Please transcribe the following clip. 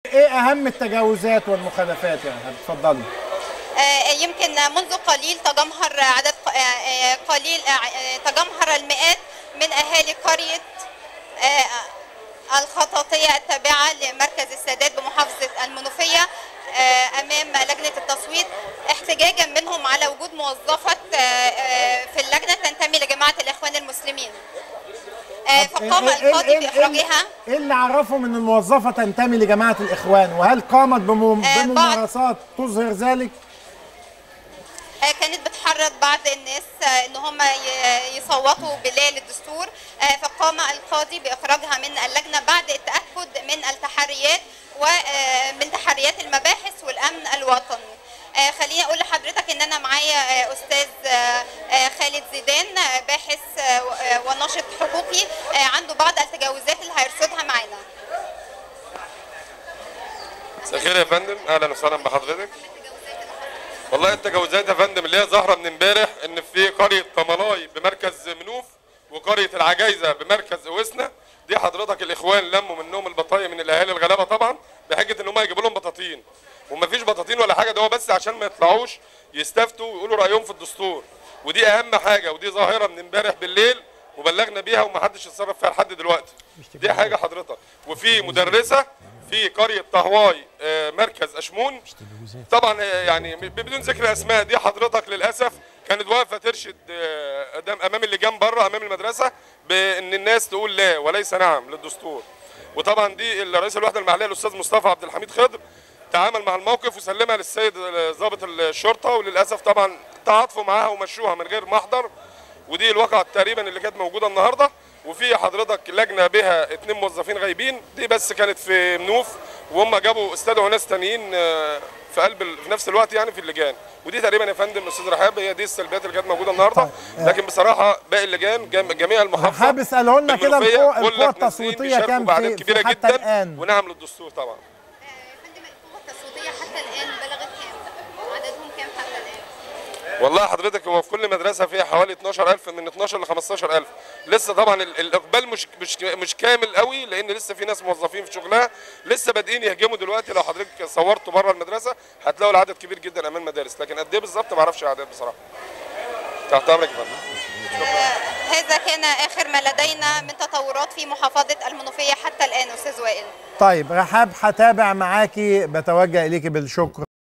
ايه اهم التجاوزات والمخالفات يعني اتفضلي آه، يمكن منذ قليل تجمهر عدد ق- آه، آه، قليل آه، آه، تجمهر المئات من اهالي قريه آه، الخطاطيه التابعه لمركز السادات بمحافظه المنوفيه آه، امام لجنه التصويت احتجاجا منهم على وجود موظفه آه، آه، في اللجنه تنتمي لجماعه الاخوان المسلمين آه، فقام إيه- إيه- القاضي إيه- باخراجها ايه اللي عرفهم ان الموظفه تنتمي لجماعه الاخوان وهل قامت بمم- آه، بعض- بممارسات تظهر ذلك آه، كانت بتحرض بعض الناس آه، ان هم ي- يصوتوا بلا للدستور آه، فقام القاضي باخراجها من اللجنه بعد التاكد من التحريات ومن تحريات المباحث والامن الوطني آه، خليني اقول لحضرتك ان انا معايا آه، استاذ آه، آه، خالد زيدان آه، باحث آه، و- آه، وناشط حقوقي آه، عنده بعض التجاوزات اللي هيرصدها معانا مساء الخير يا فندم اهلا وسهلا بحضرتك والله التجاوزات يا فندم اللي هي ظاهره من امبارح ان في قريه طملاي بمركز منوف وقريه العجايزه بمركز اوسنا دي حضرتك الاخوان لموا منهم البطايق من الاهالي الغلابه طبعا بحجه ان هم يجيبوا لهم بطاطين ومفيش بطاطين ولا حاجه ده هو بس عشان ما يطلعوش يستفتوا ويقولوا رايهم في الدستور ودي اهم حاجه ودي ظاهره من امبارح بالليل وبلغنا بيها ومحدش اتصرف فيها لحد دلوقتي دي حاجه حضرتك وفي مدرسه في قريه طهواي آه، مركز اشمون طبعا آه، يعني م- بدون ذكر اسماء دي حضرتك للاسف كانت واقفه ترشد آه، قدام امام اللجان بره امام المدرسه بان الناس تقول لا وليس نعم للدستور وطبعا دي رئيس الوحده المحليه الاستاذ مصطفى عبد الحميد خضر تعامل مع الموقف وسلمها للسيد آه، ضابط الشرطه وللاسف طبعا تعاطفوا معاها ومشوها من غير محضر ودي الواقعة تقريبا اللي كانت موجودة النهاردة وفي حضرتك لجنة بها اتنين موظفين غايبين دي بس كانت في منوف وهم جابوا استدعوا ناس تانيين آه، في قلب ال- في نفس الوقت يعني في اللجان ودي تقريبا يا فندم استاذ رحاب هي دي السلبيات اللي كانت موجوده النهارده لكن بصراحه باقي اللجان جم- جميع المحافظات رحاب اسأله لنا كده بالمنوفية القوة- كلك القوة نازلين التصويتية بيشاركوا كام بأعداد في- كبيره في حتى جدا الآن؟ ونعم للدستور طبعا فندم القوة التصويتية حتى الآن بلغت كام؟ عددهم كام حتى الآن؟ والله حضرتك هو في كل مدرسه فيها حوالي 12000 من 12 ل 15000 لسه طبعا ال- الاقبال مش مش مش كامل قوي لان لسه في ناس موظفين في شغلها لسه بادئين يهجموا دلوقتي لو حضرتك صورتوا بره المدرسه هتلاقوا العدد كبير جدا امام المدارس لكن قد ايه بالظبط ما اعرفش الاعداد بصراحه تحت امرك يا فندم هذا كان آخر ما لدينا من تطورات في محافظة المنوفية حتى الآن أستاذ وائل طيب رحاب هتابع معاكي بتوجه اليكي بالشكر